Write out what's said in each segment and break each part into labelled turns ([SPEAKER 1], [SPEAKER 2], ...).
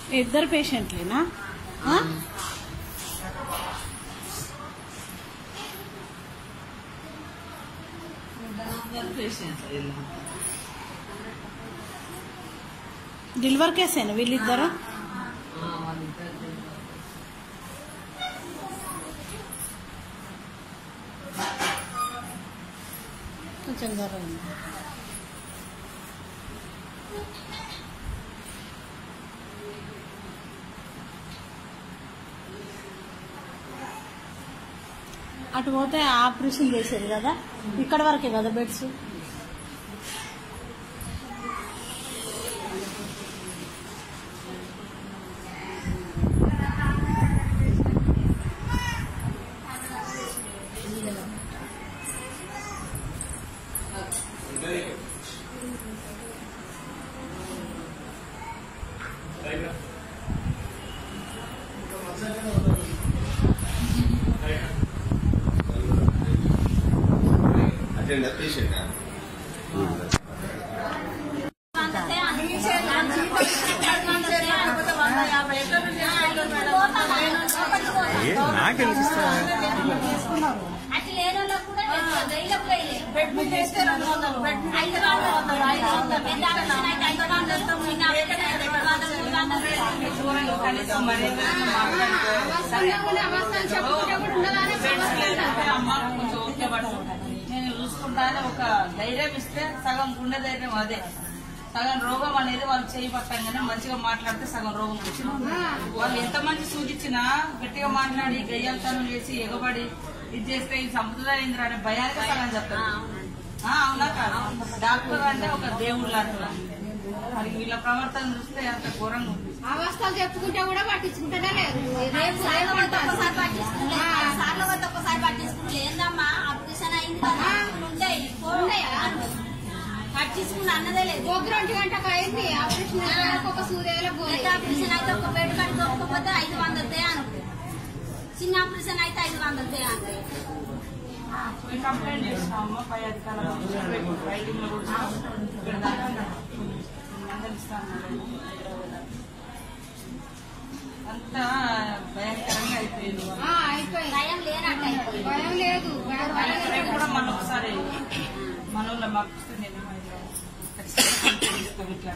[SPEAKER 1] ఇద్దరు పేషెంట్లేనా ఆ? డెలివర్ కేసేనా వీళ్ళిద్దరు కొంచెం జరగండి అటు పోతే ఆపరేషన్ చేసేది కదా ఇక్కడ వరకే కదా బెడ్స్
[SPEAKER 2] అటెండ్ పేషెంట్
[SPEAKER 3] నాకు తెలిసిస్తా
[SPEAKER 4] అట్లా లేని వాళ్ళకు కూడా రైలు కూడా బెడ్ మీద వేస్తే రెండు వందలు బెడ్ ఐదు వందలు ఐదు వందలు పెద్ద ఆపరేషన్ అయితే ఐదు వందలు చిన్న ఆపరేషన్ అయితే రెండు వందలు మూడు వందలు
[SPEAKER 5] కనీసం మర్యాద అమ్మ కొంచెం ఓకే పడుతుంది నేను చూసుకుంటానే ఒక ధైర్యం ఇస్తే సగం గుండె ధైర్యం అదే సగం రోగం అనేది వాళ్ళు చేయి పట్టంగానే మంచిగా మాట్లాడితే సగం రోగం వచ్చింది వాళ్ళు ఎంత మంచి సూచించినా గట్టిగా మాట్లాడి గయ్యాలతనం చేసి ఎగబడి ఇది చేస్తే ఇది సంప్రదాయం అనే భయానికి సగం చెప్తారు ఆ, అవునా కాదు డాక్టర్ అంటే ఒక దేవుడు లాంటి మరి వీళ్ళ ప్రవర్తన చూస్తే అంత ఘోరంగా ఉంది
[SPEAKER 6] అవస్థలు చెప్పుకుంటే కూడా పట్టించుకుంటేనే లేదు
[SPEAKER 4] రేపు సార్లు పోతే ఒక్కసారి పట్టించుకుంటే సార్లు పోతే ఒక్కసారి పట్టించుకుంటే ఏందమ్మా ఆపరేషన్ అయింది కదా ఉంటాయి పట్టించుకుని అన్నదే లేదు
[SPEAKER 6] పొద్దు రెండు గంటకు అయింది ఆపరేషన్ అయినాక ఒక సూర్యలో
[SPEAKER 4] పెద్ద ఆపరేషన్ అయితే ఒక బెడ్ కట్టి దొరకకపోతే ఐదు వందలదే అనుకో చిన్న ఆపరేషన్ అయితే ఐదు వందలదే అనుకో
[SPEAKER 5] మేము కంప్లైంట్ చేసినాము పై అధికారులు రైటింగ్ లో కూడా పెడతాను అంతా భయంకరంగా అయిపోయింది
[SPEAKER 6] అయిపోయింది
[SPEAKER 4] భయం లేనట్టు అయిపోయింది
[SPEAKER 6] భయం లేదు భయం
[SPEAKER 5] రేపు కూడా మళ్ళీ ఒకసారి మన ఊళ్ళో మాకు వస్తే నేను ఖచ్చితంగా కంప్లైంట్ ఇస్తాను ఇట్లా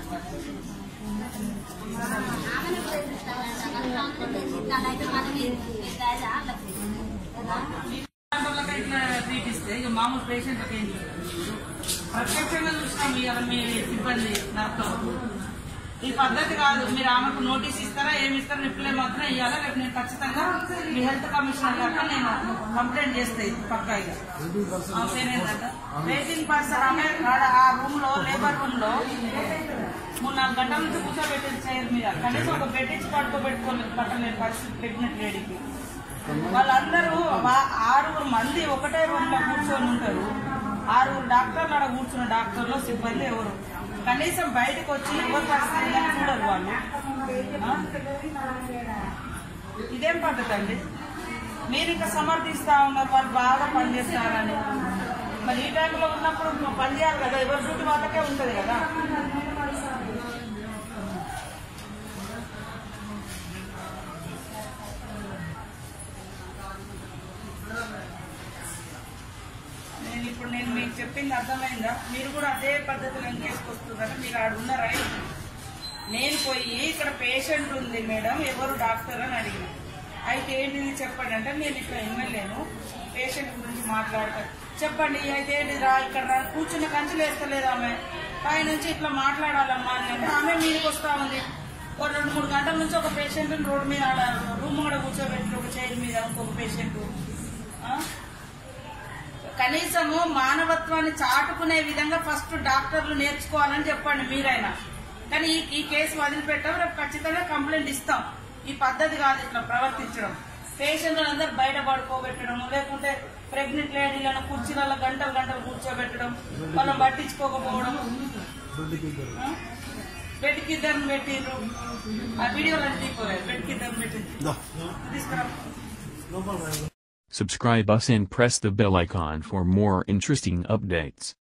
[SPEAKER 4] ఆమెను ప్రేమిస్తాను ఆమెను ప్రేమిస్తాను అయితే మనం రాజా కదా
[SPEAKER 5] వాళ్ళకి ఇట్లా ట్రీట్ ఇస్తే ఇక మామూలు పేషెంట్లకి ఏం చేస్తారు? ప్రత్యక్షంగా చూసినాం ఇవాళ మీ సిబ్బంది నాతో ఈ పద్ధతి కాదు మీరు ఆమెకు నోటీస్ ఇస్తారా ఏమి ఇస్తారా రిప్లై మాత్రం ఇవ్వాలా రేపు నేను ఖచ్చితంగా మీ హెల్త్ కమిషనర్ గారు నేను కంప్లైంట్ చేస్తే పక్కా ఇక ఆ పేరేంటంట వెయిటింగ్ పర్సన్ ఆమె ఆడ ఆ రూమ్ లో లేబర్ రూమ్ లో మూడు నాలుగు గంటల నుంచి కూర్చోబెట్టింది చైర్ మీద కనీసం ఒక బెడ్ ఇచ్చి పడుకోబెట్టుకోలేదు పట్టలేని పరిస్థితి ప్రెగ్నెంట్ లేడీకి వాళ్ళందరూ వా- ఆరుగురు మంది ఒకటే రూమ్ లో కూర్చొని ఉంటారు ఆరుగురు డాక్టర్లు అక్కడ కూర్చున్న డాక్టర్లు సిబ్బంది ఎవరు కనీసం బయటకు వచ్చి ఎవరు పరిస్థితి ఏందని చూడరు వాళ్ళు ఆ? ఇదేం పద్ధతి అండి మీరు ఇంకా సమర్థిస్తా ఉన్నారు వాళ్ళు బాగా పనిచేస్తారని మరి ఈ టైంలో ఉన్నప్పుడు పని చేయాలి కదా ఎవరి డ్యూటీ వాళ్ళకే ఉంటది కదా నేను ఇప్పుడు నేను మీకు చెప్పింది అర్థమైందా మీరు కూడా అదే పద్ధతిలో చేసుకొస్తున్నారా మీరు ఆడ ఉన్నారా నేను పోయి ఇక్కడ పేషెంట్ ఉంది మేడం ఎవరు డాక్టర్ అని అడిగిన అయితే ఏంటిది చెప్పండి అంటే నేను ఇక్కడ ఎమ్మెల్యేను పేషెంట్ గురించి మాట్లాడతాను చెప్పండి అయితే ఏంటిది రా ఇక్కడ రా కూర్చున్న కంచి లేస్తలేదు ఆమె పై నుంచి ఇట్లా మాట్లాడాలమ్మా అని అంటే ఆమె మీదకి వస్తా ఉంది ఒక రెండు మూడు గంటల నుంచి ఒక పేషెంట్ రోడ్డు మీద ఆడ రూమ్ కూడా కూర్చోబెట్టి ఒక చైర్ మీద ఇంకొక పేషెంట్ కనీసము మానవత్వాన్ని చాటుకునే విధంగా ఫస్ట్ డాక్టర్లు నేర్చుకోవాలని చెప్పండి మీరైనా కానీ ఈ ఈ కేసు వదిలిపెట్టాం రేపు ఖచ్చితంగా కంప్లైంట్ ఇస్తాం ఈ పద్ధతి కాదు ఇట్లా ప్రవర్తించడం పేషెంట్లను అందరు బయట పడుకోబెట్టడం లేకుంటే ప్రెగ్నెంట్ లేడీలను కుర్చీలలో గంటలు గంటలు కూర్చోబెట్టడం వాళ్ళని పట్టించుకోకపోవడం ఆ? బెడ్కి ఇద్దరిని పెట్టిర్రు ఆ వీడియోలు తీసుకోలేదు బెడ్కి ఇద్దరిని పెట్టింది తీసుకురా
[SPEAKER 7] Subscribe us and press the bell icon for more interesting updates.